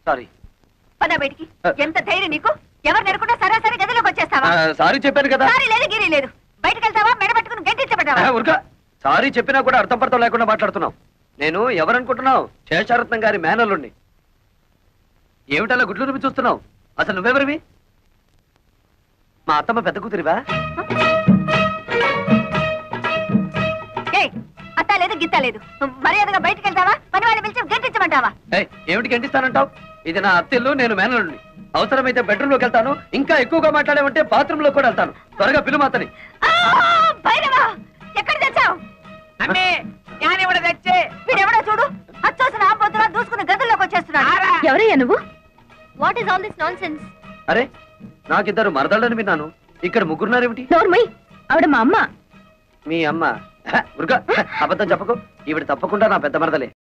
sorry పద బయటికి ఎంత ధైర్యం నీకు ఎవరు నెరకుండా సరాసరి గదిలోకి వచ్చేస్తావా సారీ చెప్పాను కదా సారీ లేదు గిరి లేదు బయటకు వెళ్తావా మెడ పట్టుకుని గంటించబడ్డావా ఆ, ఉరక సారీ చెప్పినా కూడా అర్థం పర్థం లేకుండా మాట్లాడుతున్నావు నేను ఎవరనుకుంటున్నావు శేషారత్నం గారి మేనల్లుండి ఏమిటలా గుడ్లు రుమి చూస్తున్నావు అసలు నువ్వెవరివి మా అత్తమ్మ పెద్ద కూతురివా ఏయ్ అత్త లేదు గిత్త లేదు మర్యాదగా బయటకు వెళ్తావా పని వాళ్ళు పిలిచి గంటించమంటావా ఏయ్, ఏమిటి గంటిస్తానంటావు ఇది నా అత్తిల్లు నేను మేనల్లుండి అవసరమైతే బెడ్రూమ్ లోకి వెళ్తాను ఇంకా ఎక్కువగా మాట్లాడేమంటే బాత్రూమ్ లో కూడా వెళ్తాను త్వరగా పిలు మాతని ఆ, భైరవా ఎక్కడ తెచ్చావు അമ്മേ ഞാൻ ഇവിടെ വെച്ച് వీడెవడో చూడు అచ్చోసిన ఆపోతున్నా దూసుకుని గదుల్లోకి వచ్చేస్తున్నాడు ആരാ ఎవరయ్యా నువ్వు what is all this nonsense అరే నాకిద్దరు మరదళ్ళని విన్నాను ఇక్కడ ముగ్గురున్నారేమిటి నోర్మయ్ ఆవిడ మా అమ్మ మీ అమ్మ హ, ఉరక హ, అబద్ధం చెప్పకు ఈవిడ తప్పకుండా నా పెద్ద మరదలే